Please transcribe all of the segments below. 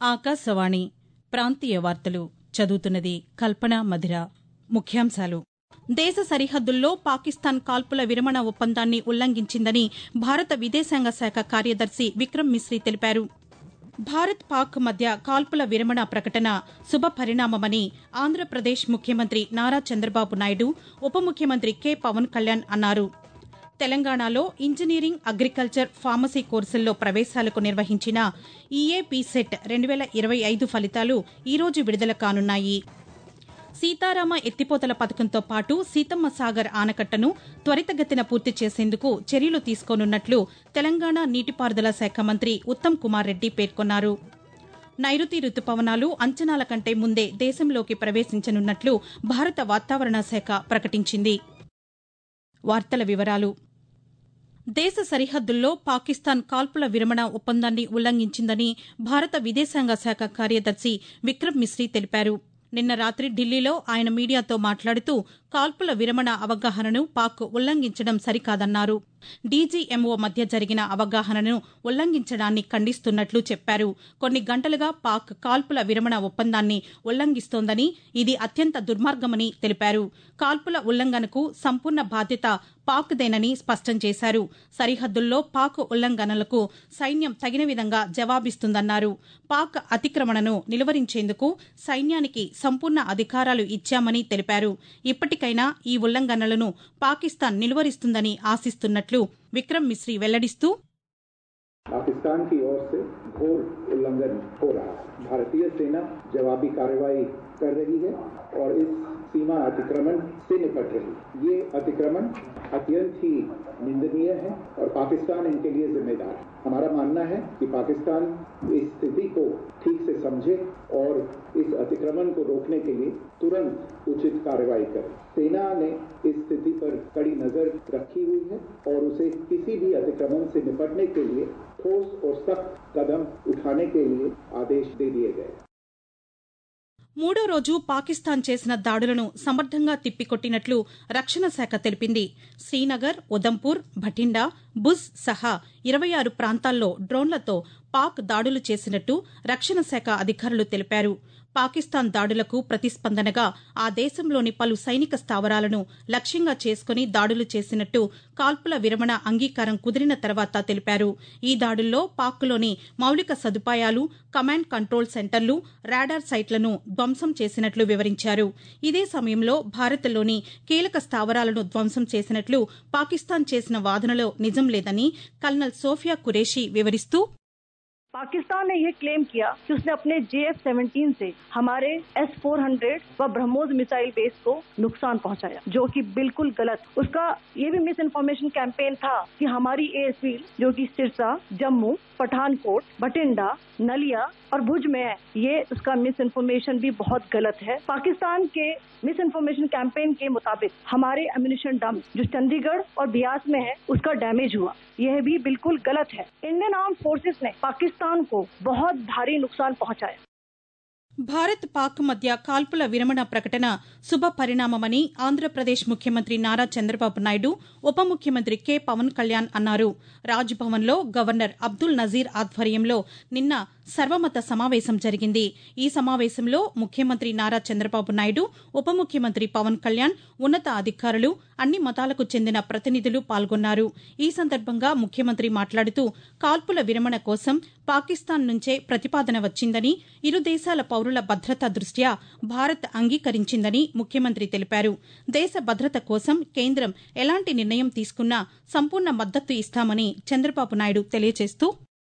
ఆకాశవాణి ప్రాంతీయ వార్తలు చదువుతున్నది కల్పన మధిర ముఖ్యాంశాలు దేశ సరిహద్దుల్లో పాకిస్తాన్ కాల్పుల విరమణ ఒప్పందాన్ని ఉల్లంఘించిందని భారత విదేశాంగ శాఖ కార్యదర్శి విక్రమ్ మిశ్రీ తెలిపారు భారత్ పాక్ మధ్య కాల్పుల విరమణ ప్రకటన శుభ పరిణామమని ఆంధ్రప్రదేశ్ ముఖ్యమంత్రి నారా చంద్రబాబు నాయుడు ఉప ముఖ్యమంత్రి కె పవన్ కళ్యాణ్ అన్నారు తెలంగాణలో ఇంజనీరింగ్ అగ్రికల్చర్ ఫార్మసీ కోర్సుల్లో ప్రవేశాలకు నిర్వహించిన ఈఏపీ సెట్ రెండు వేల ఇరవై ఐదు ఫలితాలు ఈరోజు విడుదల కానున్నాయి సీతారామ ఎత్తిపోతల పథకంతో పాటు సీతమ్మ సాగర్ ఆనకట్టను త్వరితగతిన పూర్తి చేసేందుకు చర్యలు తీసుకోనున్నట్లు తెలంగాణ నీటిపారుదల శాఖ మంత్రి ఉత్తమ్ కుమార్ రెడ్డి పేర్కొన్నారు నైరుతి రుతుపవనాలు అంచనాల కంటే ముందే దేశంలోకి ప్రవేశించనున్నట్లు భారత వాతావరణ శాఖ ప్రకటించింది వార్తల వివరాలు దేశ సరిహద్దుల్లో పాకిస్తాన్ కాల్పుల విరమణ ఒప్పందాన్ని ఉల్లంఘించిందని భారత విదేశాంగ శాఖ కార్యదర్శి విక్రమ్ మిశ్రీ తెలిపారు నిన్న రాత్రి ఢిల్లీలో ఆయన మీడియాతో మాట్లాడుతూ కాల్పుల విరమణ అవగాహనను పాక్ ఉల్లంఘించడం సరికాదన్నారు డీజీఎంఓ మధ్య జరిగిన అవగాహనను ఉల్లంఘించడాన్ని ఖండిస్తున్నట్లు చెప్పారు కొన్ని గంటలుగా పాక్ కాల్పుల విరమణ ఒప్పందాన్ని ఉల్లంఘిస్తోందని ఇది అత్యంత దుర్మార్గమని తెలిపారు కాల్పుల ఉల్లంఘనకు సంపూర్ణ బాధ్యత పాక్దేనని స్పష్టం చేశారు సరిహద్దుల్లో పాక్ ఉల్లంఘనలకు సైన్యం తగిన విధంగా జవాబిస్తుందన్నారు పాక్ అతిక్రమణను నిలువరించేందుకు సైన్యానికి సంపూర్ణ అధికారాలు ఇచ్చామని తెలిపారు ఇప్పటికైనా ఈ ఉల్లంఘనలను పాకిస్తాన్ నిలువరిస్తుందని ఆశిస్తున్నట్లు విక్రమ్ మిశ్రీ వెల్లడిస్తూ पाकिस्तान की ओर से घोर उल्लंघन हो रहा है भारतीय सेना जवाबी कार्रवाई कर रही है और इस सीमा अतिक्रमण से निपट रही है ये अतिक्रमण अत्यंत ही निंदनीय है और पाकिस्तान इनके लिए जिम्मेदार है हमारा मानना है कि पाकिस्तान इस स्थिति को ठीक से समझे और इस अतिक्रमण को रोकने के लिए तुरंत उचित कार्रवाई करे सेना ने इस स्थिति पर कड़ी नजर रखी हुई है और उसे किसी भी अतिक्रमण से निपटने के लिए ठोस और सख्त कदम उठाने के लिए आदेश दे दिए गए మూడో రోజు పాకిస్తాన్ చేసిన దాడులను సమర్థంగా తిప్పికొట్టినట్లు రక్షణ శాఖ తెలిపింది శ్రీనగర్ ఉదంపూర్ భటిండా బుజ్ సహా ఇరవై ఆరు ప్రాంతాల్లో డ్రోన్లతో పాక్ దాడులు చేసినట్టు రక్షణ శాఖ అధికారులు తెలిపారు పాకిస్తాన్ దాడులకు ప్రతిస్పందనగా ఆ దేశంలోని పలు సైనిక స్థావరాలను లక్ష్యంగా చేసుకుని దాడులు చేసినట్టు కాల్పుల విరమణ అంగీకారం కుదిరిన తర్వాత తెలిపారు ఈ దాడుల్లో పాక్లోని మౌలిక సదుపాయాలు కమాండ్ కంట్రోల్ సెంటర్లు రాడార్ సైట్లను ధ్వంసం చేసినట్లు వివరించారు ఇదే సమయంలో భారత్లోని కీలక స్థావరాలను ధ్వంసం చేసినట్లు పాకిస్తాన్ చేసిన వాదనలో నిజం లేదని కల్నల్ సోఫియా కురేషి వివరిస్తూ पाकिस्तान ने यह क्लेम किया कि उसने अपने जे एफ सेवनटीन से हमारे एस फोर हंड्रेड व ब्रह्मोस मिसाइल बेस को नुकसान पहुंचाया जो कि बिल्कुल गलत उसका ये भी मिस इन्फॉर्मेशन कैंपेन था कि हमारी एयर फील्ड जो कि सिरसा जम्मू पठानकोट भटिंडा नलिया और भुज में है ये उसका मिस इन्फॉर्मेशन भी बहुत गलत है पाकिस्तान के मिस इन्फॉर्मेशन कैंपेन के मुताबिक हमारे एम्यूनिशन डम जो चंडीगढ़ और बियास में है उसका डैमेज हुआ यह भी बिल्कुल गलत है इंडियन आर्म फोर्सेस ने पाकिस्तान को बहुत भारी नुकसान पहुंचाया భారత్ పాక్ మధ్య కాల్పుల విరమణ ప్రకటన శుభ పరిణామమని ఆంధ్రప్రదేశ్ ముఖ్యమంత్రి నారా చంద్రబాబు నాయుడు ఉప ముఖ్యమంత్రి కె పవన్ కళ్యాణ్ అన్నారు రాజ్భవన్లో గవర్నర్ అబ్దుల్ నజీర్ ఆధ్వర్యంలో నిన్న సర్వమత సమావేశం జరిగింది ఈ సమావేశంలో ముఖ్యమంత్రి నారా చంద్రబాబు నాయుడు ఉప ముఖ్యమంత్రి పవన్ కళ్యాణ్ ఉన్నత అధికారులు అన్ని మతాలకు చెందిన ప్రతినిధులు పాల్గొన్నారు ఈ సందర్భంగా ముఖ్యమంత్రి మాట్లాడుతూ కాల్పుల విరమణ కోసం పాకిస్తాన్ నుంచే ప్రతిపాదన వచ్చిందని ఇరు దేశాల పౌరుల భద్రత దృష్ట్యా భారత్ అంగీకరించిందని ముఖ్యమంత్రి తెలిపారు దేశ భద్రత కోసం కేంద్రం ఎలాంటి నిర్ణయం తీసుకున్నా సంపూర్ణ మద్దతు ఇస్తామని చంద్రబాబు నాయుడు తెలియజేస్తూ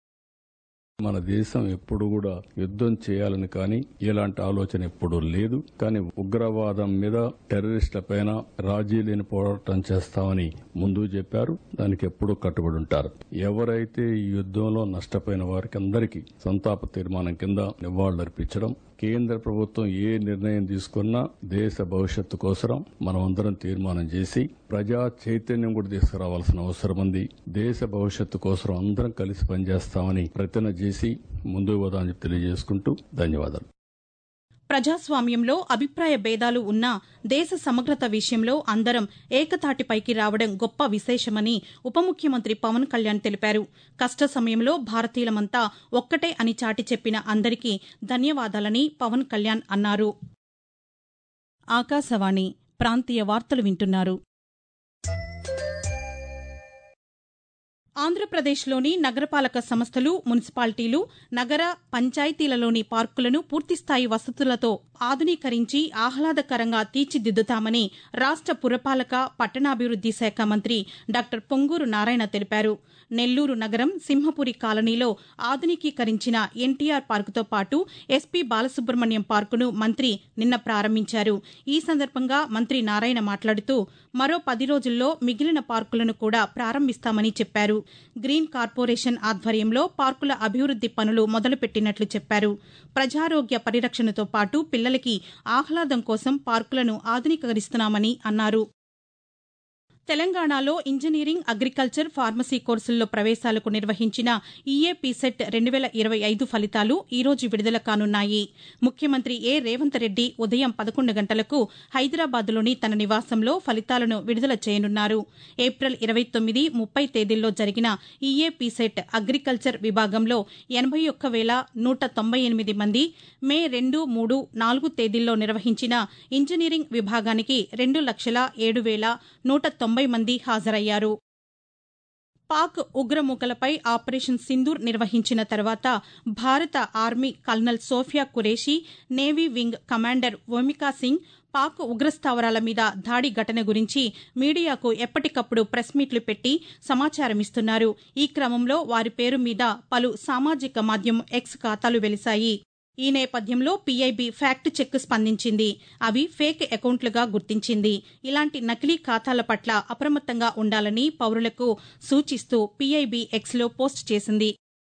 మన దేశం ఎప్పుడు కూడా యుద్ధం చేయాలని కానీ ఇలాంటి ఆలోచన ఎప్పుడూ లేదు కానీ ఉగ్రవాదం మీద టెర్రరిస్టుల పైన రాజీ లేని పోరాటం చేస్తామని ముందు చెప్పారు దానికి ఎప్పుడూ కట్టుబడి ఉంటారు ఎవరైతే ఈ యుద్ధంలో నష్టపోయిన వారికి అందరికీ సంతాప తీర్మానం కింద నివాళులర్పించడం కేంద్ర ప్రభుత్వం ఏ నిర్ణయం తీసుకున్నా దేశ భవిష్యత్తు కోసం మనం అందరం తీర్మానం చేసి ప్రజా చైతన్యం కూడా తీసుకురావాల్సిన అవసరం ఉంది దేశ భవిష్యత్తు కోసం అందరం కలిసి పనిచేస్తామని ప్రతిన చేసి ముందుకు పోదామని తెలియజేసుకుంటూ ధన్యవాదాలు ప్రజాస్వామ్యంలో అభిప్రాయ భేదాలు ఉన్నా దేశ సమగ్రత విషయంలో అందరం ఏకతాటిపైకి రావడం గొప్ప విశేషమని ఉప ముఖ్యమంత్రి పవన్ కళ్యాణ్ తెలిపారు కష్ట సమయంలో భారతీయులమంతా ఒక్కటే అని చాటి చెప్పిన అందరికీ ధన్యవాదాలని పవన్ కళ్యాణ్ అన్నారు ఆకాశవాణి ప్రాంతీయ వార్తలు వింటున్నారు ఆంధ్రప్రదేశ్లోని నగరపాలక సంస్థలు మున్సిపాలిటీలు నగర పంచాయతీలలోని పార్కులను పూర్తిస్థాయి వసతులతో ఆధునీకరించి ఆహ్లాదకరంగా తీర్చిదిద్దుతామని రాష్ట పురపాలక పట్టణాభివృద్ది శాఖ మంత్రి డాక్టర్ పొంగూరు నారాయణ తెలిపారు నెల్లూరు నగరం సింహపురి కాలనీలో ఆధునికీకరించిన ఎన్టీఆర్ పార్కుతో పాటు ఎస్పీ బాలసుబ్రహ్మణ్యం పార్కును మంత్రి నిన్న ప్రారంభించారు ఈ సందర్భంగా మంత్రి నారాయణ మాట్లాడుతూ మరో పది రోజుల్లో మిగిలిన పార్కులను కూడా ప్రారంభిస్తామని చెప్పారు గ్రీన్ కార్పొరేషన్ ఆధ్వర్యంలో పార్కుల అభివృద్ది పనులు మొదలుపెట్టినట్లు చెప్పారు ప్రజారోగ్య పరిరక్షణతో పాటు పిల్లలకి ఆహ్లాదం కోసం పార్కులను ఆధునీకరిస్తున్నామని అన్నారు తెలంగాణలో ఇంజనీరింగ్ అగ్రికల్చర్ ఫార్మసీ కోర్సుల్లో ప్రవేశాలకు నిర్వహించిన ఈఏపీ సెట్ రెండు వేల ఇరవై ఐదు ఫలితాలు ఈ రోజు విడుదల కానున్నాయి ముఖ్యమంత్రి ఏ రేవంత్ రెడ్డి ఉదయం పదకొండు గంటలకు హైదరాబాద్లోని తన నివాసంలో ఫలితాలను విడుదల చేయనున్నారు ఏప్రిల్ ఇరవై తొమ్మిది ముప్పై తేదీల్లో జరిగిన ఈఏపీ సెట్ అగ్రికల్చర్ విభాగంలో ఎనభై ఒక్క వేల నూట తొంభై ఎనిమిది మంది మే రెండు మూడు నాలుగు తేదీల్లో నిర్వహించిన ఇంజనీరింగ్ విభాగానికి రెండు లక్షల ఏడు వేల నూట తొంభై మంది హాజరయ్యారు పాక్ ఉగ్రమూకలపై ఆపరేషన్ సింధూర్ నిర్వహించిన తర్వాత భారత army colonel Sofiya Qureshi navy wing commander Vamika Singh Pak ఉగ్రస్థావరాల మీద దాడి ఘటన గురించి మీడియాకు ఎప్పటికప్పుడు ప్రెస్ మీట్లు పెట్టి సమాచారమిస్తున్నారు ఈ క్రమంలో వారి పేరు మీద పలు సామాజిక మాధ్యమం ఎక్స్ ఖాతాలు వెలిశాయి ఈ నేపథ్యంలో పీఐబీ ఫ్యాక్ట్ చెక్ స్పందించింది అవి ఫేక్ అకౌంట్లుగా గుర్తించింది ఇలాంటి నకిలీ ఖాతాల పట్ల అప్రమత్తంగా ఉండాలని పౌరులకు సూచిస్తూ పీఐబీ ఎక్స్లో పోస్ట్ చేసింది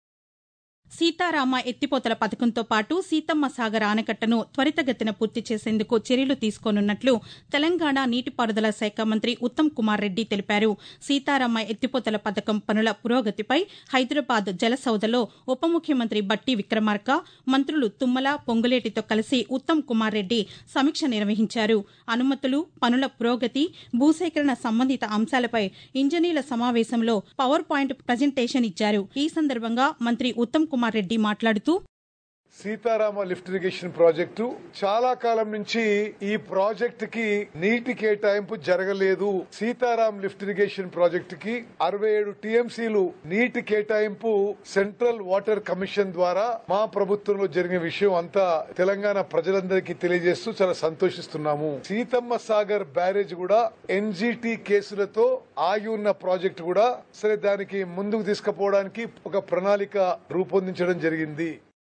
సీతారామ ఎత్తిపోతల పథకంతో పాటు సీతమ్మ సాగర్ ఆనకట్టను త్వరితగతిన పూర్తి చేసేందుకు చర్యలు తీసుకోనున్నట్లు తెలంగాణ నీటిపారుదల శాఖ మంత్రి ఉత్తమ్ కుమార్ రెడ్డి తెలిపారు సీతారామ ఎత్తిపోతల పథకం పనుల పురోగతిపై హైదరాబాద్ జలసౌదలో ఉప ముఖ్యమంత్రి బట్టి విక్రమార్క మంత్రులు తుమ్మల పొంగులేటితో కలిసి ఉత్తమ్ కుమార్ రెడ్డి సమీక్ష నిర్వహించారు అనుమతులు పనుల పురోగతి భూసేకరణ సంబంధిత అంశాలపై ఇంజనీర్ల సమావేశంలో పవర్ పాయింట్ ప్రజెంటేషన్ ఇచ్చారు ఈ సందర్భంగా మంత్రి ఉత్తమ్ కుమార్ రెడ్డి మాట్లాడుతూ సీతారామ లిఫ్ట్ ఇరిగేషన్ ప్రాజెక్టు చాలా కాలం నుంచి ఈ ప్రాజెక్ట్ కి నీటి కేటాయింపు జరగలేదు సీతారాం లిఫ్ట్ ఇరిగేషన్ ప్రాజెక్ట్ కి అరవై ఏడు టీఎంసీలు నీటి కేటాయింపు సెంట్రల్ వాటర్ కమిషన్ ద్వారా మా ప్రభుత్వంలో జరిగిన విషయం అంతా తెలంగాణ ప్రజలందరికీ తెలియజేస్తూ చాలా సంతోషిస్తున్నాము సీతమ్మ సాగర్ బ్యారేజ్ కూడా ఎన్జిటి కేసులతో ఆగి ఉన్న ప్రాజెక్ట్ కూడా సరే దానికి ముందుకు తీసుకుపోవడానికి ఒక ప్రణాళిక రూపొందించడం జరిగింది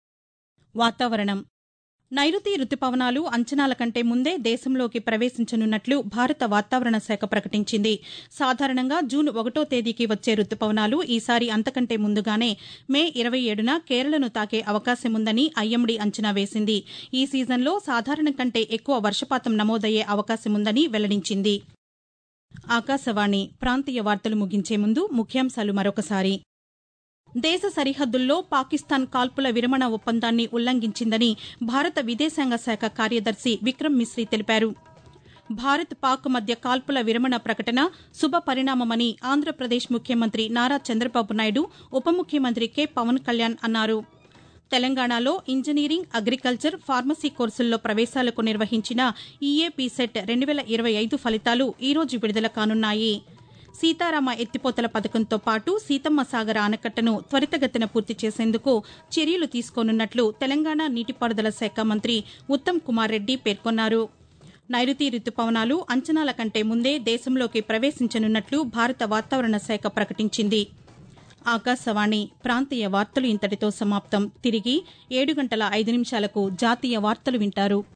వాతావరణం నైరుతి రుతుపవనాలు అంచనాల కంటే ముందే దేశంలోకి ప్రవేశించనున్నట్లు భారత వాతావరణ శాఖ ప్రకటించింది సాధారణంగా జూన్ ఒకటో తేదీకి వచ్చే రుతుపవనాలు ఈసారి అంతకంటే ముందుగానే మే ఇరవై ఏడున కేరళను తాకే అవకాశముందని ఐఎండీ అంచనా వేసింది ఈ సీజన్లో సాధారణం కంటే ఎక్కువ వర్షపాతం నమోదయ్యే అవకాశముందని వెల్లడించింది ఆకాశవాణి ప్రాంతీయ వార్తలు ముగించే ముందు ముఖ్యాంశాలు మరొకసారి దేశ సరిహద్దుల్లో పాకిస్తాన్ కాల్పుల విరమణ ఒప్పందాన్ని ఉల్లంఘించిందని భారత విదేశాంగ శాఖ కార్యదర్శి విక్రమ్ మిశ్రీ తెలిపారు భారత్ పాక్ మధ్య కాల్పుల విరమణ ప్రకటన శుభ పరిణామమని ఆంధ్రప్రదేశ్ ముఖ్యమంత్రి నారా చంద్రబాబు నాయుడు ఉప ముఖ్యమంత్రి కె పవన్ కళ్యాణ్ అన్నారు తెలంగాణలో ఇంజనీరింగ్ అగ్రికల్చర్ ఫార్మసీ కోర్సుల్లో ప్రవేశాలకు నిర్వహించిన ఈఏపీ సెట్ రెండు వేల ఇరవై ఐదు ఫలితాలు ఈరోజు విడుదల కానున్నాయి సీతారామ ఎత్తిపోతల పథకంతో పాటు సీతమ్మ సాగర్ ఆనకట్టను త్వరితగతిన పూర్తి చేసేందుకు చర్యలు తీసుకోనున్నట్లు తెలంగాణ నీటిపారుదల శాఖ మంత్రి ఉత్తమ్ కుమార్ రెడ్డి పేర్కొన్నారు నైరుతి రుతుపవనాలు అంచనాల కంటే ముందే దేశంలోకి ప్రవేశించనున్నట్లు భారత వాతావరణ శాఖ ప్రకటించింది ఆకాశవాణి ప్రాంతీయ వార్తలు ఇంతటితో సమాప్తం తిరిగి ఏడు గంటల ఐదు నిమిషాలకు జాతీయ వార్తలు వింటారు